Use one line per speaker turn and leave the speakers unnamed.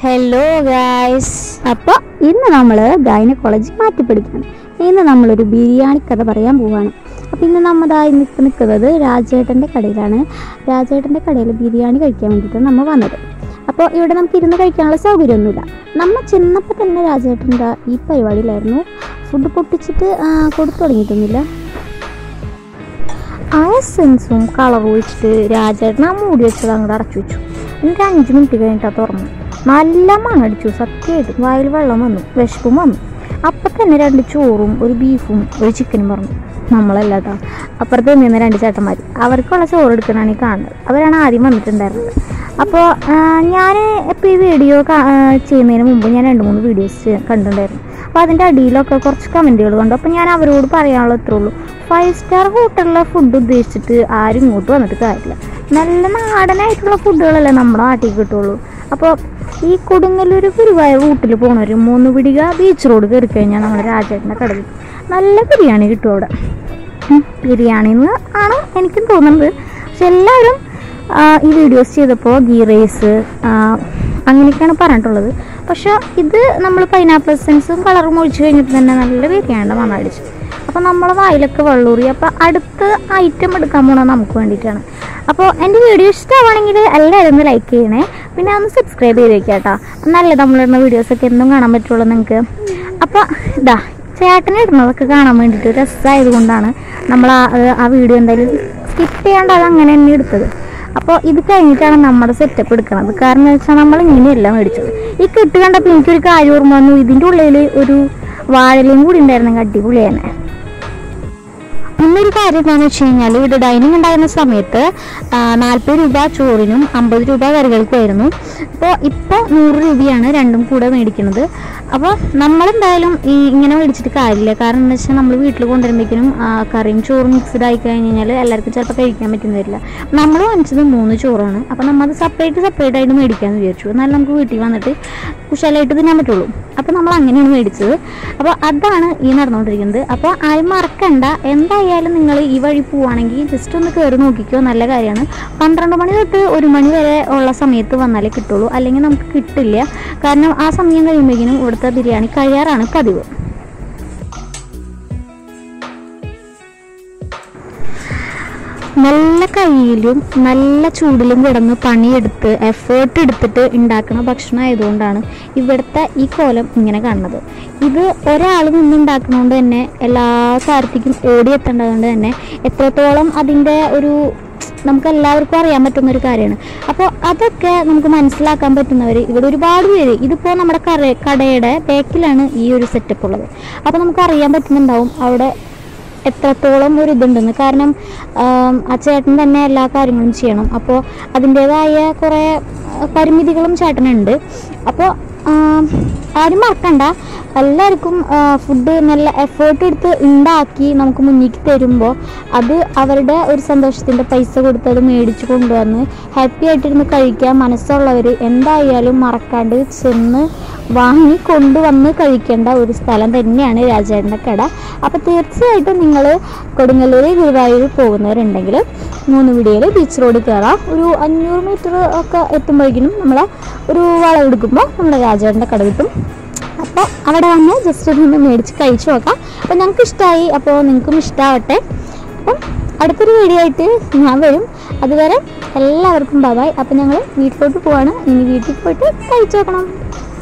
hello guys അപ്പോൾ ഇന്ന് നമ്മൾ ഗൈനക്കോളജി മാറ്റി പഠിക്കുകയാണ് ഇന്ന് നമ്മളൊരു ബിരിയാണി കഥ പറയാൻ പോവാണ് അപ്പോൾ ഇന്ന് നമ്മതായി നിൽക്ക് നിൽക്കുന്നത് രാജേട്ടൻ്റെ കടയിലാണ് രാജേട്ടൻ്റെ കടയിൽ ബിരിയാണി കഴിക്കാൻ വേണ്ടിയിട്ടാണ് നമ്മൾ വന്നത് അപ്പോൾ ഇവിടെ നമുക്ക് ഇരുന്ന് കഴിക്കാനുള്ള സൗകര്യമൊന്നുമില്ല നമ്മൾ ചെന്നപ്പോൾ തന്നെ രാജേട്ടൻ്റെ ഈ പരിപാടിയിലായിരുന്നു ഫുഡ് പൊട്ടിച്ചിട്ട് ആ, കൊടുത്തു തുടങ്ങിയിട്ടൊന്നുമില്ല ആ എസെൻസും കളറും ഒഴിച്ചിട്ട് രാജേട്ടൻ ആ മൂടി വെച്ചത് അങ്ങോട്ട് അടച്ചു വെച്ചു എന്നിട്ട് അഞ്ച് മിനിറ്റ് കഴിഞ്ഞിട്ട് അത് തുറന്നു നല്ല മണടിച്ചു സത്യമായിട്ടും വായിൽ വെള്ളം വന്നു വിശപ്പും വന്നു അപ്പം തന്നെ രണ്ട് ചോറും ഒരു ബീഫും ഒരു ചിക്കനും പറഞ്ഞു നമ്മളല്ല കേട്ടോ അപ്പുറത്ത് നിന്ന രണ്ട് ചേട്ടന്മാർ അവർക്കുള്ള ചോറ് എടുക്കണതാണ് ഈ കാണുന്നത് അവരാണ് ആദ്യം വന്നിട്ടുണ്ടായിരുന്നത് അപ്പോൾ ഞാൻ ഇപ്പോൾ ഈ വീഡിയോ ചെയ്യുന്നതിന് മുമ്പ് ഞാൻ രണ്ട് മൂന്ന് വീഡിയോസ് കണ്ടിട്ടുണ്ടായിരുന്നു അപ്പോൾ അതിൻ്റെ അടിയിലൊക്കെ കുറച്ച് കമൻറ്റുകൾ കണ്ടു അപ്പോൾ ഞാൻ അവരോട് പറയാനുള്ള ഇത്രേ ഉള്ളൂ ഫൈവ് സ്റ്റാർ ഹോട്ടലിലെ ഫുഡ് ഉദ്ദേശിച്ചിട്ട് ആരും ഇങ്ങോട്ട് വന്നിട്ട് കാര്യമില്ല നല്ല നാടനായിട്ടുള്ള ഫുഡുകളല്ലേ നമ്മുടെ നാട്ടിൽ കിട്ടുള്ളൂ അപ്പോൾ ഈ കൊടുങ്ങല്ലൂർ ഗുരുവായൂർ റൂട്ടിൽ പോകുന്നവർ മൂന്ന് പിടിക ബീച്ച് റോഡ് കയറി കഴിഞ്ഞാൽ നമ്മുടെ രാജേട്ടൻ്റെ കടയിൽ നല്ല ബിരിയാണി കിട്ടും അവിടെ ഉം, ബിരിയാണി എന്ന് ആണ് എനിക്കും തോന്നുന്നത് പക്ഷെ എല്ലാവരും ആ, ഈ വീഡിയോസ് ചെയ്തപ്പോൾ ഗീ റൈസ് അങ്ങനെയൊക്കെയാണ് പറഞ്ഞിട്ടുള്ളത് പക്ഷെ ഇത് നമ്മൾ പൈനാപ്പിൾ എസൻസും കളറും ഒഴിച്ച് കഴിഞ്ഞിട്ട് തന്നെ നല്ല ബിരിയാണിയുടെ മണം അടിച്ചു അപ്പോൾ നമ്മളെ വായിലൊക്കെ വെള്ളൂറി അപ്പോൾ അടുത്ത ഐറ്റം എടുക്കാൻ പോണത് നമുക്ക് വേണ്ടിയിട്ടാണ് അപ്പോൾ എൻ്റെ വീഡിയോ ഇഷ്ടമാണെങ്കിൽ എല്ലാവരും ഒന്ന് ലൈക്ക് ചെയ്യണേ പിന്നെ ഒന്ന് സബ്സ്ക്രൈബ് ചെയ്ത് വെക്കാം കേട്ടോ നല്ല നമ്മളിടുന്ന വീഡിയോസൊക്കെ എന്നും കാണാൻ പറ്റുള്ളൂ നിങ്ങൾക്ക് അപ്പോൾ ഇതാ ചേട്ടൻ ഇടുന്നതൊക്കെ കാണാൻ വേണ്ടിയിട്ട് രസമായത് കൊണ്ടാണ് നമ്മൾ ആ ആ വീഡിയോ എന്തായാലും സ്കിപ്പ് ചെയ്യാണ്ട് അത് അങ്ങനെ തന്നെ എടുത്തത് അപ്പോൾ ഇത് കഴിഞ്ഞിട്ടാണ് നമ്മുടെ സെറ്റപ്പ് എടുക്കുന്നത് കാരണം എന്ന് വെച്ചാൽ നമ്മൾ ഇങ്ങനെയല്ല മേടിച്ചത് ഈ കെട്ട് കണ്ടപ്പോൾ എനിക്കൊരു കാര്യം ഓർമ്മ വന്നു ഇതിൻ്റെ ഉള്ളിൽ ഒരു വാഴലയും കൂടി ഉണ്ടായിരുന്നെങ്കിൽ അടിപൊളി തന്നെ പിന്നൊരു കാര്യം എന്താണെന്ന് വെച്ച് കഴിഞ്ഞാൽ ഇവിടെ ഡൈനിങ് ഉണ്ടായിരുന്ന സമയത്ത് നാൽപ്പത് രൂപ ചോറിനും അമ്പത് രൂപ കറികൾക്കുമായിരുന്നു അപ്പോൾ ഇപ്പോൾ നൂറ് രൂപയാണ് രണ്ടും കൂടെ മേടിക്കുന്നത് അപ്പോൾ നമ്മളെന്തായാലും ഈ ഇങ്ങനെ മേടിച്ചിട്ട് കാര്യമില്ല കാരണം എന്താ വെച്ചാൽ നമ്മൾ വീട്ടിൽ കൊണ്ടുവരുമ്പോഴേക്കും കറിയും ചോറും മിക്സ്ഡ് ആയി കഴിഞ്ഞ് കഴിഞ്ഞാൽ എല്ലാവർക്കും ചിലപ്പോൾ കഴിക്കാൻ പറ്റുന്ന വരില്ല നമ്മൾ വാങ്ങിച്ചത് മൂന്ന് ചോറാണ് അപ്പോൾ നമ്മൾ അത് സെപ്പറേറ്റ് സെപ്പറേറ്റ് ആയിട്ട് മേടിക്കാമെന്ന് വിചാരിച്ചു എന്നാലും നമുക്ക് വീട്ടിൽ വന്നിട്ട് കുശാലായിട്ട് തിന്നാൻ പറ്റുള്ളൂ അപ്പോൾ നമ്മൾ അങ്ങനെയാണ് മേടിച്ചത് അപ്പോൾ അതാണ് ഈ നടന്നുകൊണ്ടിരിക്കുന്നത് അപ്പോൾ ആരും മറക്കണ്ട എന്തായാലും നിങ്ങൾ ഈ വഴി പോവുകയാണെങ്കിൽ ജസ്റ്റ് ഒന്ന് കയറി നോക്കിക്കോ നല്ല കാര്യമാണ് പന്ത്രണ്ട് മണി തൊട്ട് ഒരു മണി വരെ ഉള്ള സമയത്ത് വന്നാലേ കിട്ടുള്ളൂ അല്ലെങ്കിൽ നമുക്ക് കിട്ടില്ല കാരണം ആ സമയം കഴിയുമ്പോഴേക്കും ഇവിടുത്തെ ബിരിയാണി കഴിയാറാണ് പതിവ് നല്ല കയ്യിലും നല്ല ചൂടിലും കിടന്ന് പണിയെടുത്ത് എഫേർട്ട് എടുത്തിട്ട് ഉണ്ടാക്കുന്ന ഭക്ഷണം ആയതുകൊണ്ടാണ് ഇവിടുത്തെ ഈ കോലം ഇങ്ങനെ കാണുന്നത് ഇത് ഒരാൾ നിന്നുണ്ടാക്കുന്നതുകൊണ്ട് തന്നെ എല്ലാ കാര്യത്തേക്കും ഓടിയെത്തേണ്ടതുകൊണ്ട് തന്നെ എത്രത്തോളം അതിൻ്റെ ഒരു നമുക്ക് എല്ലാവർക്കും അറിയാൻ പറ്റുന്ന ഒരു കാര്യമാണ് അപ്പോൾ അതൊക്കെ നമുക്ക് മനസ്സിലാക്കാൻ പറ്റുന്നവർ ഇവിടെ ഒരുപാട് പേര് ഇതിപ്പോൾ നമ്മുടെ കട കടയുടെ ബാക്കിലാണ് ഈ ഒരു സെറ്റപ്പ് ഉള്ളത് അപ്പോൾ നമുക്ക് അറിയാൻ പറ്റുന്നുണ്ടാവും അവിടെ എത്രത്തോളം ഒരു ഇതുണ്ടെന്ന് കാരണം ആം, ആ ചേട്ടൻ തന്നെ എല്ലാ കാര്യങ്ങളും ചെയ്യണം അപ്പോൾ അതിൻ്റേതായ കുറേ ആ, പരിമിതികളും ചേട്ടനുണ്ട് അപ്പോൾ ആം, ആരും മറക്കണ്ട എല്ലാവർക്കും ഫുഡ് നല്ല എഫേർട്ട് എടുത്ത് ഉണ്ടാക്കി നമുക്ക് മുന്നിലേക്ക് തരുമ്പോൾ അത് അവരുടെ ഒരു സന്തോഷത്തിൻ്റെ പൈസ കൊടുത്ത് അത് മേടിച്ച് കൊണ്ടുവന്ന് ഹാപ്പി ആയിട്ടിരുന്ന് കഴിക്കാൻ മനസ്സുള്ളവർ എന്തായാലും മറക്കാണ്ട് ചെന്ന് വാങ്ങി കൊണ്ടുവന്ന് കഴിക്കേണ്ട ഒരു സ്ഥലം തന്നെയാണ് രാജേട്ടൻ്റെ കട അപ്പോൾ തീർച്ചയായിട്ടും നിങ്ങൾ കൊടുങ്ങല്ലൂർ ഗുരുവായൂർ പോകുന്നവരുണ്ടെങ്കിൽ മൂന്ന് വീഡിയോയിൽ ബീച്ച് റോഡ് കയറാം ഒരു അഞ്ഞൂറ് മീറ്റർ ഒക്കെ എത്തുമ്പോഴേക്കും നമ്മൾ ഒരു വളവെടുക്കുമ്പോൾ നമ്മുടെ രാജേട്ടൻ്റെ കട കിട്ടും അപ്പോൾ അവിടെ വന്ന് ജസ്റ്റ് ഒന്ന് മേടിച്ച് കഴിച്ചു നോക്കാം അപ്പോൾ ഞങ്ങൾക്ക് ഇഷ്ടമായി അപ്പോൾ നിങ്ങൾക്കും ഇഷ്ടമാവട്ടെ അപ്പം അടുത്തൊരു വീഡിയോ ആയിട്ട് ഞാൻ വരും അതുവരെ എല്ലാവർക്കും ബൈ അപ്പോൾ ഞങ്ങൾ വീട്ടിലോട്ട് പോവാണ് ഇനി വീട്ടിൽ പോയിട്ട് കഴിച്ചു നോക്കണം